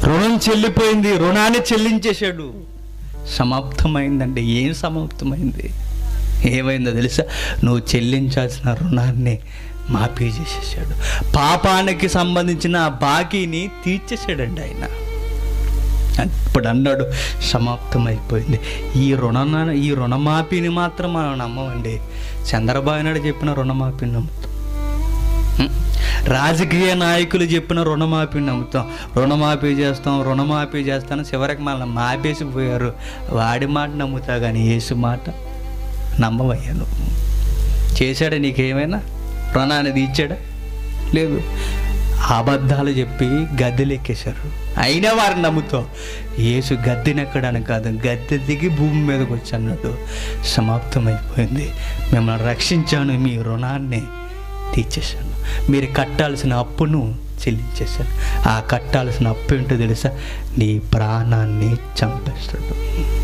రుణం చెల్లిపోయింది రుణాన్ని చెల్లించేశాడు సమాప్తమైందండి ఏం సమాప్తమైంది ఏమైందో తెలుసా నువ్వు చెల్లించాల్సిన రుణాన్ని మాఫీ చేసేసాడు పాపానికి సంబంధించిన ఆ బాకీని తీర్చేసాడండి ఆయన ఇప్పుడు అన్నాడు సమాప్తమైపోయింది ఈ రుణ ఈ రుణమాఫీని మాత్రం మనం నమ్మమండి చంద్రబాబు నాయుడు చెప్పిన రుణమాఫీని నమ్ముతాం హ్మ్? రాజకీయ నాయకులు చెప్పిన రుణమాఫీని నమ్ముతాం రుణమాఫీ చేస్తాం రుణమాఫీ చేస్తాను చివరికి మనల్ని మాపేసి పోయారు వాడి మాట నమ్ముతా కానీ యేసు మాట నమ్మవయ్యా నువ్వు చేశాడా నీకేమైనా రుణాన్ని తీర్చాడా లేదు అబద్ధాలు చెప్పి గద్దెలెక్కేశారు అయినా వారిని నమ్ముతాం యేసు గద్దెనెక్కడని కాదు గద్దె దిగి భూమి మీదకి వచ్చి అన్నట్టు సమాప్తమైపోయింది మిమ్మల్ని రక్షించాను మీ రుణాన్ని తీర్చేశాను మీరు కట్టాల్సిన అప్పును చెల్లించేశాను ఆ కట్టాల్సిన అప్పు ఏంటో తెలుసా నీ ప్రాణాన్ని చంపేస్తాడు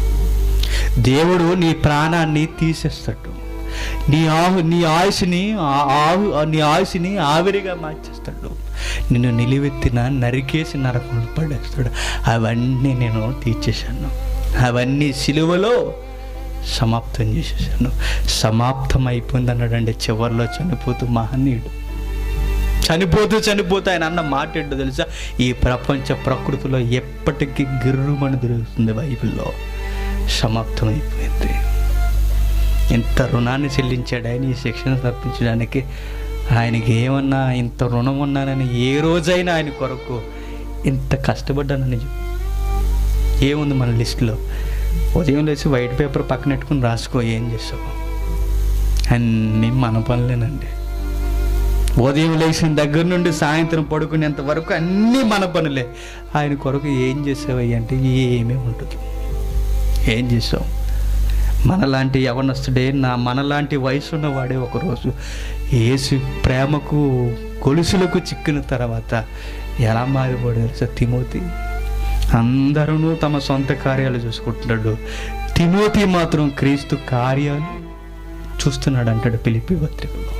దేవుడు నీ ప్రాణాన్ని తీసేస్తాడు నీ ఆహు నీ ఆయుష్ని ఆ- ఆహు నీ ఆయుష్ని ఆవిరిగా మార్చేస్తాడు నిన్ను నిలువెత్తిన నరికేసి నరకంలో పడేస్తాడు అవన్నీ నేను తీర్చేశాను అవన్నీ సిలువలో సమాప్తం చేసేసాను సమాప్తం అయిపోయింది అన్నాడండి చివరిలో చనిపోతూ మహనీయుడు చనిపోతూ చనిపోతూ ఆయన అన్న మాట ఏంటో తెలుసా ఈ ప్రపంచ ప్రకృతిలో ఎప్పటికీ గిర్రుమని దొరుకుతుంది బైబిల్లో సమాప్తమైపోయింది ఇంత రుణాన్ని చెల్లించాడు ఆయన ఈ శిక్షణ తప్పించడానికి ఆయనకి ఏమన్నా ఇంత రుణం ఉన్నానని ఏ రోజైనా ఆయన కొరకు ఇంత కష్టపడ్డానని చెప్పు ఏముంది మన లిస్టులో ఉదయం లేచి వైట్ పేపర్ పక్కన పెట్టుకుని రాసుకో ఏం చేసావు అన్నీ మన పనులేనండి ఉదయం లేచిన దగ్గర నుండి సాయంత్రం పడుకునేంత వరకు అన్నీ మన పనులే ఆయన కొరకు ఏం చేసావయ్య అంటే ఏమీ ఉంటుంది ఏం చేసావు మనలాంటి యవనస్తుడే నా మనలాంటి వయసు ఉన్నవాడే ఒకరోజు ఏసు ప్రేమకు గొలుసులకు చిక్కిన తర్వాత ఎలా మారిపోయాడు తెలుసా తిమోతి అందరూ తమ సొంత కార్యాలు చూసుకుంటున్నాడు తిమోతి మాత్రం క్రీస్తు కార్యాలు చూస్తున్నాడు అంటాడు పిలిపి పత్రికలో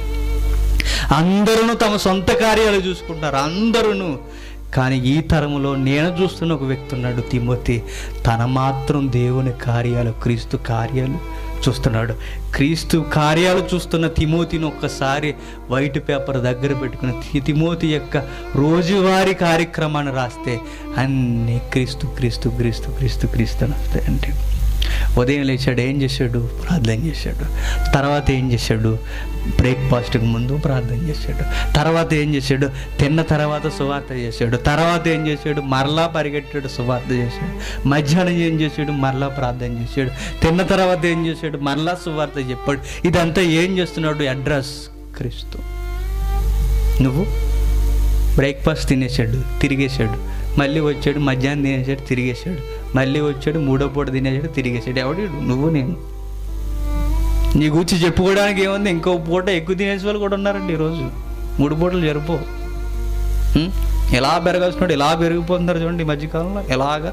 అందరూ తమ సొంత కార్యాలు చూసుకుంటారు అందరూ కానీ ఈ తరములో నేను చూస్తున్న ఒక వ్యక్తి ఉన్నాడు తిమోతి తన మాత్రం దేవుని కార్యాలు క్రీస్తు కార్యాలు చూస్తున్నాడు క్రీస్తు కార్యాలు చూస్తున్న తిమోతిని ఒక్కసారి వైట్ పేపర్ దగ్గర పెట్టుకుని తి- తిమోతి యొక్క రోజువారీ కార్యక్రమాన్ని రాస్తే అన్నీ క్రీస్తు క్రీస్తు క్రీస్తు క్రీస్తు క్రీస్తు అని వస్తాయండి ఉదయం లేచాడు ఏం చేశాడు ప్రార్థన చేశాడు తర్వాత ఏం చేశాడు బ్రేక్ఫాస్ట్కి ముందు ప్రార్థన చేశాడు తర్వాత ఏం చేశాడు తిన్న తర్వాత సువార్త చేశాడు తర్వాత ఏం చేశాడు మరలా పరిగెట్టాడు సువార్త చేశాడు మధ్యాహ్నం ఏం చేశాడు మరలా ప్రార్థన చేశాడు తిన్న తర్వాత ఏం చేశాడు మరలా సువార్త చెప్పాడు ఇదంతా ఏం చేస్తున్నాడు అడ్రస్ క్రీస్తు నువ్వు బ్రేక్ఫాస్ట్ తినేసాడు తిరిగేశాడు మళ్ళీ వచ్చాడు మధ్యాహ్నం తినేసాడు తిరిగేశాడు మళ్ళీ వచ్చాడు మూడో పూట తినేసాడు తిరిగేశాడు ఎవడు వీడు? నువ్వు నేను నీ గురించి చెప్పుకోవడానికి ఏముంది ఇంకో పూట ఎక్కువ తినేసే వాళ్ళు కూడా ఉన్నారండి ఈరోజు మూడు పూటలు జరుపు ఎలా పెరగాల్సినాడు ఎలా పెరిగిపోతున్నారు చూడండి ఈ మధ్యకాలంలో ఎలాగా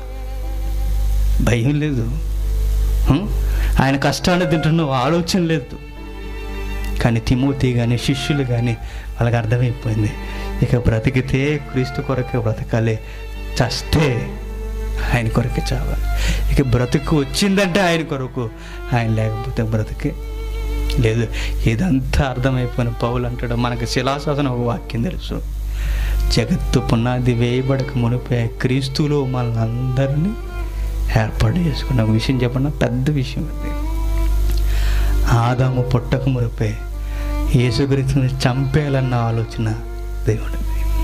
భయం లేదు ఉం? ఆయన కష్టాన్ని తింటున్న ఆలోచన లేదు కానీ తిమోతి కానీ శిష్యులు కానీ వాళ్ళకి అర్థమైపోయింది ఇక బ్రతికితే క్రీస్తు కొరకే బ్రతకాలి చస్తే ఆయన కొరకే చావాలి ఇక బ్రతుకు వచ్చిందంటే ఆయన కొరకు ఆయన లేకపోతే బ్రతికే లేదు ఇదంతా అర్థమైపోయిన పౌలు అంటాడు మనకు శిలాశాసనం ఒక వాక్యం తెలుసు జగత్తు పునాది వేయబడక మునిపే క్రీస్తులో మనల్ని అందరినీ ఏర్పాటు చేసుకున్న ఒక విషయం చెప్పండి పెద్ద విషయం అది ఆదాము పుట్టక మునిపే యేసుక్రీస్తుని చంపేయాలన్న ఆలోచన దేవుడిది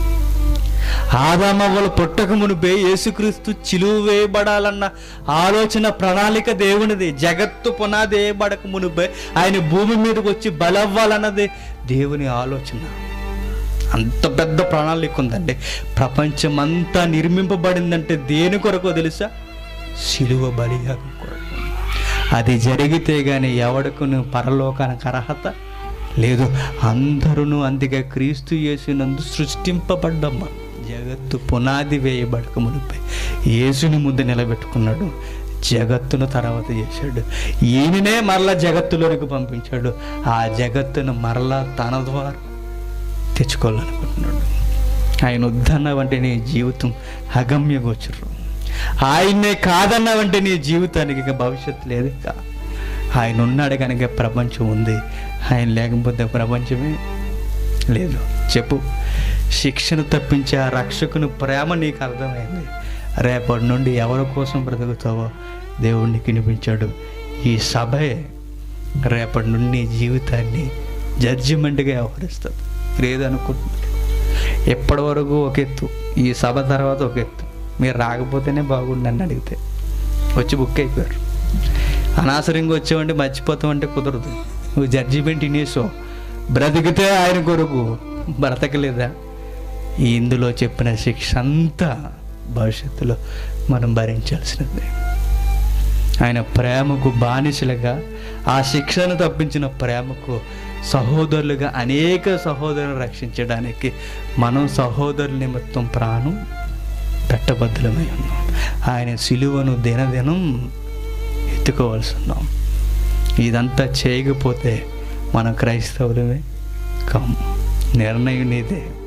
ఆదామవ్వలు పుట్టక మునిపే యేసుక్రీస్తు చిలువ వేయబడాలన్న ఆలోచన ప్రణాళిక దేవునిది జగత్తు పునాది వేయబడక మునిపే ఆయన భూమి మీదకి వచ్చి బలవ్వాలన్నది దేవుని ఆలోచన అంత పెద్ద ప్రణాళిక ఉందండి ప్రపంచం అంతా నిర్మింపబడిందంటే దేని కొరకో తెలుసా శిలువ బలియాగం కొరకు అది జరిగితే గాని ఎవడకు పరలోకానికి అర్హత లేదు అందరూ అందుకే క్రీస్తు యేసునందు సృష్టింపబడ్డమ్మ జగత్తు పునాది వేయబడక మునిపై యేసుని ముందు నిలబెట్టుకున్నాడు జగత్తును తర్వాత చేశాడు ఈయననే మరలా జగత్తులోనికి పంపించాడు ఆ జగత్తును మరలా తన ద్వారా తెచ్చుకోవాలనుకుంటున్నాడు ఆయన వద్దన్నావంటే నీ జీవితం అగమ్య గోచరం ఆయన్నే కాదన్నావంటే నీ జీవితానికి ఇక భవిష్యత్తు లేదు ఇక ఆయన ఉన్నాడు కనుక ప్రపంచం ఉంది ఆయన లేకపోతే ప్రపంచమే లేదు చెప్పు శిక్షను తప్పించే ఆ రక్షకుని ప్రేమ నీకు అర్థమైంది రేపటి నుండి ఎవరి కోసం బ్రతుకుతావో దేవుడిని వినిపించాడు ఈ సభే రేపటి నుండి నీ జీవితాన్ని జడ్జిమెంట్గా వ్యవహరిస్తుంది లేదనుకుంటున్నారు ఎప్పటి వరకు ఒక ఎత్తు ఈ సభ తర్వాత ఒక ఎత్తు మీరు రాకపోతేనే బాగుండు నన్ను అడిగితే వచ్చి బుక్ అయిపోయారు అనవసరంగా వచ్చావంటే మర్చిపోతామంటే కుదరదు నువ్వు జడ్జిమెంట్ ఇనేసో బ్రతికితే ఆయన కొరకు బ్రతకలేదా ఈ ఇందులో చెప్పిన శిక్ష అంతా భవిష్యత్తులో మనం భరించాల్సినది ఆయన ప్రేమకు బానిసలుగా ఆ శిక్షను తప్పించిన ప్రేమకు సహోదరులుగా అనేక సహోదరులను రక్షించడానికి మనం సహోదరుల నిమిత్తం ప్రాణం పెట్టబద్ధులమై ఉన్నాం ఆయన సిలువను దినదినం ఎత్తుకోవాల్సి ఉన్నాం ఇదంతా చేయకపోతే మన క్రైస్తవులమే కమ్ నిర్ణయం నీదే